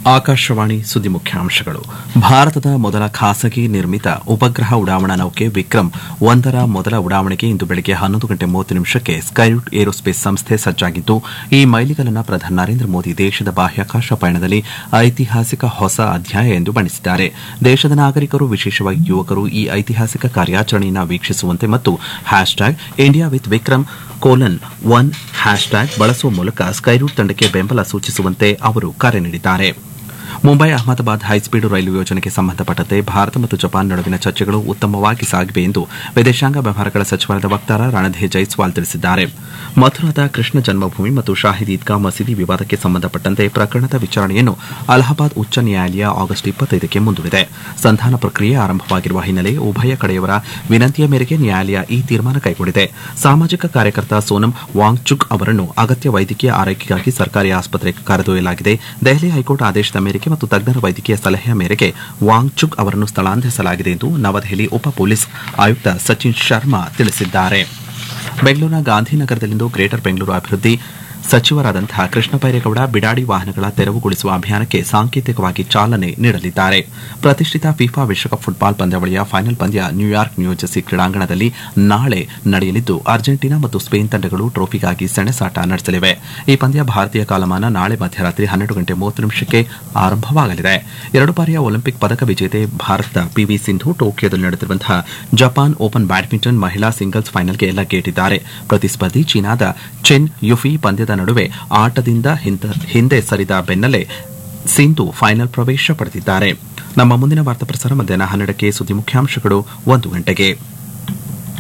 ಆಕಾಶವಾಣಿ ಸುದ್ದಿ ಮುಖ್ಯಾಂಶಗಳು ಭಾರತದ ಮೊದಲ ಖಾಸಗಿ ನಿರ್ಮಿತ ಉಪಗ್ರಹ ಉಡಾವಣಾ ನೌಕೆ ವಿಕ್ರಮ್ ಒಂದರ ಮೊದಲ ಉಡಾವಣೆಗೆ ಇಂದು ಬೆಳಗ್ಗೆ ಹನ್ನೊಂದು ಗಂಟೆ ಮೂವತ್ತು ನಿಮಿಷಕ್ಕೆ ಸ್ಕೈರೂಟ್ ಏರೋಸ್ಪೇಸ್ ಸಂಸ್ಥೆ ಸಜ್ಜಾಗಿದ್ದು ಈ ಮೈಲಿಗಲ್ಲನ್ನು ಪ್ರಧಾನಿ ನರೇಂದ್ರ ಮೋದಿ ದೇಶದ ಬಾಹ್ಯಾಕಾಶ ಪಯಣದಲ್ಲಿ ಐತಿಹಾಸಿಕ ಹೊಸ ಅಧ್ಯಾಯ ಎಂದು ಬಣ್ಣಿಸಿದ್ದಾರೆ ದೇಶದ ನಾಗರಿಕರು ವಿಶೇಷವಾಗಿ ಯುವಕರು ಈ ಐತಿಹಾಸಿಕ ಕಾರ್ಯಾಚರಣೆಯನ್ನು ವೀಕ್ಷಿಸುವಂತೆ ಮತ್ತು hashtag India with Vikram colon one hashtag ಬಳಸುವ ಮೂಲಕ ಸ್ಕೈರೂಟ್ ತಂಡಕ್ಕೆ ಬೆಂಬಲ ಸೂಚಿಸುವಂತೆ ಅವರು ಕರೆ ನೀಡಿದ್ದಾರೆ ಮುಂಬೈ ಅಹಮದಾಬಾದ್ ಹೈಸ್ಪೀಡ್ ರೈಲು ಯೋಜನೆಗೆ ಸಂಬಂಧಪಟ್ಟಂತೆ ಭಾರತ ಮತ್ತು ಜಪಾನ್ ನಡುವಿನ ಚರ್ಚೆಗಳು ಉತ್ತಮವಾಗಿ ಸಾಗಿವೆ ಎಂದು ವಿದೇಶಾಂಗ ವ್ಯವಹಾರಗಳ ಸಚಿವಾಲಯದ ವಕ್ತಾರ ರಣಧೀರ್ ಜೈಸ್ವಾಲ್ ತಿಳಿಸಿದ್ದಾರೆ ಮಥುರಾದ ಕೃಷ್ಣ ಜನ್ಮಭೂಮಿ ಮತ್ತು ಶಾಹಿದ್ ಈದ್ಗಾ ಮಸೀದಿ ವಿವಾದಕ್ಕೆ ಸಂಬಂಧಪಟ್ಟಂತೆ ಪ್ರಕರಣದ ವಿಚಾರಣೆಯನ್ನು ಅಲಹಾಬಾದ್ ಉಚ್ಚ ನ್ಯಾಯಾಲಯ ಆಗಸ್ಟ್ ಇಪ್ಪತ್ತೈದಕ್ಕೆ ಮುಂದೂಡಿದೆ ಸಂಧಾನ ಪ್ರಕ್ರಿಯೆ ಆರಂಭವಾಗಿರುವ ಹಿನ್ನೆಲೆ ಉಭಯ ಕಡೆಯವರ ವಿನಂತಿಯ ಮೇರೆಗೆ ನ್ಯಾಯಾಲಯ ಈ ತೀರ್ಮಾನ ಕೈಗೊಂಡಿದೆ ಸಾಮಾಜಿಕ ಕಾರ್ಯಕರ್ತ ಸೋನಂ ವಾಂಗ್ಚುಕ್ ಅವರನ್ನು ಅಗತ್ಯ ವೈದ್ಯಕೀಯ ಆರೈಕೆಗಾಗಿ ಸರ್ಕಾರಿ ಆಸ್ಪತ್ರೆಗೆ ಕರೆದೊಯ್ಯಲಾಗಿದೆ ದೆಹಲಿ ಹೈಕೋರ್ಟ್ ಆದೇಶದ ಮೇರೆಗೆ ಮತ್ತು ತಜ್ಞರ ವೈದ್ಯಕೀಯ ಸಲಹೆಯ ಮೇರೆಗೆ ವಾಂಗ್ಚುಕ್ ಅವರನ್ನು ಸ್ಥಳಾಂತರಿಸಲಾಗಿದೆ ಎಂದು ನವದೆಹಲಿ ಉಪ ಪೊಲೀಸ್ ಆಯುಕ್ತ ಸಚಿನ್ ಶರ್ಮಾ ತಿಳಿಸಿದ್ದಾರೆ ಬೆಂಗಳೂರಿನ ಗಾಂಧಿನಗರದಲ್ಲಿಂದು ಗ್ರೇಟರ್ ಬೆಂಗಳೂರು ಅಭಿವೃದ್ಧಿ ಸಚಿವರಾದಂತಹ ಕೃಷ್ಣ ಬೈರೇಗೌಡ ಬಿಡಾಡಿ ವಾಹನಗಳ ತೆರವುಗೊಳಿಸುವ ಅಭಿಯಾನಕ್ಕೆ ಸಾಂಕೇತಿಕವಾಗಿ ಚಾಲನೆ ನೀಡಲಿದ್ದಾರೆ ಪ್ರತಿಷ್ಠಿತ ಫಿಫಾ ವಿಶ್ವಕಪ್ ಫುಟ್ಬಾಲ್ ಪಂದ್ಯಾವಳಿಯ ಫೈನಲ್ ಪಂದ್ಯ ನ್ಯೂಯಾರ್ಕ್ ನ್ಯೂಜೆರ್ಸಿ ಕ್ರೀಡಾಂಗಣದಲ್ಲಿ ನಾಳೆ ನಡೆಯಲಿದ್ದು ಅರ್ಜೆಂಟೀನಾ ಮತ್ತು ಸ್ಪೇನ್ ತಂಡಗಳು ಟ್ರೋಫಿಗಾಗಿ ಸೆಣಸಾಟ ನಡೆಸಲಿವೆ ಈ ಪಂದ್ಯ ಭಾರತೀಯ ಕಾಲಮಾನ ನಾಳೆ ಮಧ್ಯರಾತ್ರಿ ಹನ್ನೆರಡು ಗಂಟೆ ಮೂವತ್ತು ನಿಮಿಷಕ್ಕೆ ಆರಂಭವಾಗಲಿದೆ ಎರಡು ಬಾರಿಯ ಒಲಿಂಪಿಕ್ ಪದಕ ವಿಜೇತೆ ಭಾರತದ ಪಿವಿ ಸಿಂಧು ಟೋಕಿಯೋದಲ್ಲಿ ನಡೆದಿರುವಂತಹ ಜಪಾನ್ ಓಪನ್ ಬ್ಯಾಡ್ಮಿಂಟನ್ ಮಹಿಳಾ ಸಿಂಗಲ್ಸ್ ಫೈನಲ್ಗೆ ಲಗ್ಗೇಟಿದ್ದಾರೆ ಪ್ರತಿಸ್ಪರ್ಧಿ ಚೀನಾದ ಚೆನ್ ಯುಫಿ ಪಂದ್ಯದ ನಡುವೆ ಆಟದಿಂದ ಹಿಂದೆ ಸರಿದ ಬೆನ್ನಲ್ಲೇ ಸಿಂಧು ಫೈನಲ್ ಪ್ರವೇಶ ಪಡೆದಿದ್ದಾರೆ ನಮ್ಮ ಮುಂದಿನ ವಾರ್ತಾ ಪ್ರಸಾರ ಮಧ್ಯಾಹ್ನ ಹನ್ನೆರಡಕ್ಕೆ ಸುದ್ದಿ ಮುಖ್ಯಾಂಶಗಳು ಒಂದು ಗಂಟೆಗೆ